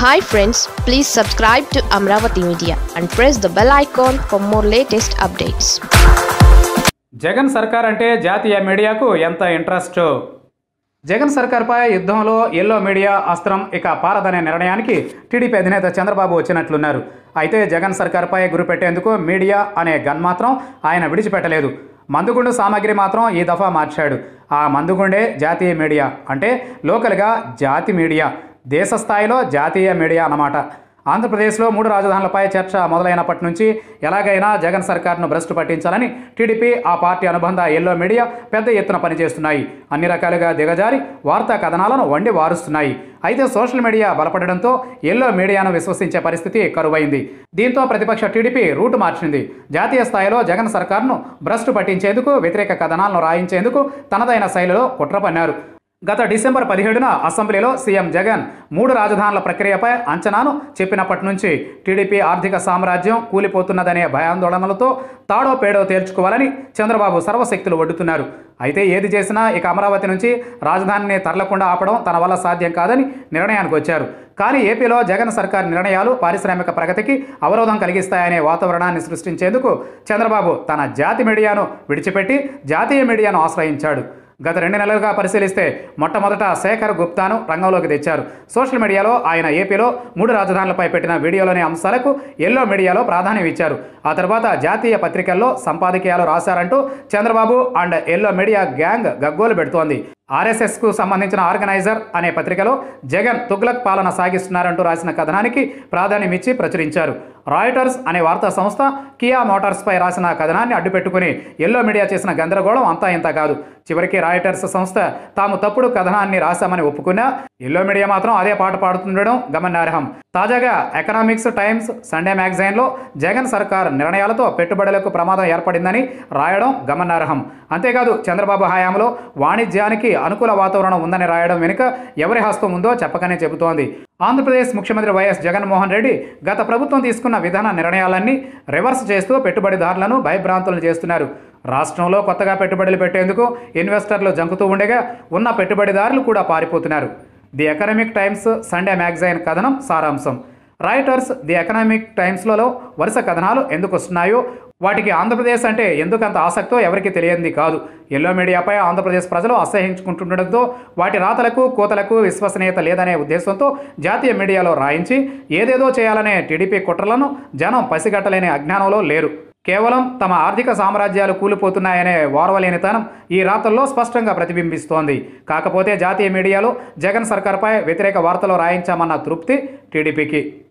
hi friends please subscribe to Amaravati media and press the bell icon for more latest updates Jagan సర్కార్ అంటే జాతీయ మీడియాకు ఎంత ఇంట్రెస్ట్ జగన్ సర్కార్పై యుద్ధంలో ఎల్లో మీడియా అస్త్రం ఇక పారదనే నిర్ణయానికి టీడీపీ అధినేత చంద్రబాబు వచ్చినట్లున్నారు అయితే జగన్ సర్కార్పై గురిపెట్టేందుకు మీడియా అనే గన్ మాత్రం ఆయన విడిచిపెట్టలేదు మందుగుండు సామాగ్రి మాత్రం ఈ దఫా మార్చాడు ఆ మందుగుండే జాతీయ మీడియా అంటే లోకల్గా జాతి మీడియా దేశ స్థాయిలో జాతీయ మీడియా అన్నమాట ఆంధ్రప్రదేశ్లో మూడు రాజధానులపై చర్చ మొదలైనప్పటి నుంచి ఎలాగైనా జగన్ సర్కార్ను భ్రష్టు పట్టించాలని టీడీపీ ఆ పార్టీ అనుబంధ ఎల్లో మీడియా పెద్ద ఎత్తున పనిచేస్తున్నాయి అన్ని రకాలుగా దిగజారి వార్తా కథనాలను వండి వారుస్తున్నాయి అయితే సోషల్ మీడియా బలపడడంతో ఎల్లో మీడియాను విశ్వసించే పరిస్థితి కరువైంది దీంతో ప్రతిపక్ష టీడీపీ రూటు మార్చింది జాతీయ స్థాయిలో జగన్ సర్కార్ను భ్రష్టు పట్టించేందుకు వ్యతిరేక కథనాలను రాయించేందుకు తనదైన శైలిలో కుట్ర పన్నారు గత డిసెంబర్ పదిహేడున అసెంబ్లీలో సీఎం జగన్ మూడు రాజధానుల ప్రక్రియపై అంచనాను చెప్పినప్పటి నుంచి టీడీపీ ఆర్థిక సామ్రాజ్యం కూలిపోతున్నదనే భయాందోళనలతో తాడో పేడో తేల్చుకోవాలని చంద్రబాబు సర్వశక్తులు ఒడ్డుతున్నారు అయితే ఏది చేసినా ఇక అమరావతి నుంచి రాజధానిని తరలకుండా ఆపడం తన వల్ల సాధ్యం కాదని నిర్ణయానికి వచ్చారు కానీ ఏపీలో జగన్ సర్కార్ నిర్ణయాలు పారిశ్రామిక ప్రగతికి అవరోధం కలిగిస్తాయనే వాతావరణాన్ని సృష్టించేందుకు చంద్రబాబు తన జాతి మీడియాను విడిచిపెట్టి జాతీయ మీడియాను ఆశ్రయించాడు గత రెండు నెలలుగా పరిశీలిస్తే మొట్టమొదట శేఖర్ గుప్తాను రంగంలోకి తెచ్చారు సోషల్ మీడియాలో ఆయన ఏపీలో మూడు రాజధానులపై పెట్టిన వీడియోలోని అంశాలకు ఎల్లో మీడియాలో ప్రాధాన్యం ఇచ్చారు ఆ తర్వాత జాతీయ పత్రికల్లో సంపాదకీయాలు రాశారంటూ Chandrababu and yellow media gang గగ్గోలు పెడుతోంది ఆర్ఎస్ఎస్కు సంబంధించిన ఆర్గనైజర్ అనే పత్రికలో జగన్ తుగ్లక్ పాలన సాగిస్తున్నారంటూ రాసిన కథనానికి ప్రాధాన్యం ఇచ్చి ప్రచురించారు రాయిటర్స్ అనే వార్తా సంస్థ కియా మోటార్స్పై రాసిన కథనాన్ని అడ్డుపెట్టుకుని ఎల్లో మీడియా చేసిన గందరగోళం అంతా ఇంత కాదు చివరికి రాయిటర్స్ సంస్థ తాము తప్పుడు కథనాన్ని రాశామని ఒప్పుకున్నా ఎల్లో మీడియా మాత్రం అదే పాట పాడుతుండడం గమనార్హం తాజాగా ఎకనామిక్స్ టైమ్స్ సండే మ్యాగజైన్లో జగన్ సర్కార్ నిర్ణయాలతో పెట్టుబడులకు ప్రమాదం ఏర్పడిందని రాయడం గమనార్హం అంతేకాదు చంద్రబాబు హయాంలో వాణిజ్యానికి అనుకూల వాతావరణం ఉందని రాయడం వెనుక ఎవరి హస్తం ఉందో చెప్పకనే చెబుతోంది ఆంధ్రప్రదేశ్ ముఖ్యమంత్రి వైఎస్ జగన్మోహన్ రెడ్డి గత ప్రభుత్వం తీసుకున్న విధాన నిర్ణయాలన్నీ రివర్స్ చేస్తూ పెట్టుబడిదారులను భయభ్రాంతులను చేస్తున్నారు రాష్ట్రంలో కొత్తగా పెట్టుబడులు పెట్టేందుకు ఇన్వెస్టర్లు జంకుతూ ఉండగా ఉన్న పెట్టుబడిదారులు కూడా పారిపోతున్నారు the economic times Sunday magazine కథనం సారాంశం రైటర్స్ ది ఎకనామిక్ టైమ్స్లలో వరుస కథనాలు ఎందుకు వస్తున్నాయో వాటికి ఆంధ్రప్రదేశ్ అంటే ఎందుకంత ఆసక్తో ఎవరికి తెలియంది కాదు ఎల్లో మీడియాపై ఆంధ్రప్రదేశ్ ప్రజలు అసహించుకుంటుండడంతో వాటి రాతలకు కోతలకు విశ్వసనీయత లేదనే ఉద్దేశంతో జాతీయ మీడియాలో రాయించి ఏదేదో చేయాలనే టీడీపీ కుట్రలను జనం పసిగట్టలేని అజ్ఞానంలో లేరు కేవలం తమ ఆర్థిక సామ్రాజ్యాలు కూలిపోతున్నాయనే ఓర్వలేనితనం ఈ రాతల్లో స్పష్టంగా ప్రతిబింబిస్తోంది కాకపోతే జాతీయ మీడియాలో జగన్ సర్కార్పై వ్యతిరేక వార్తలు రాయించామన్న తృప్తి టీడీపీకి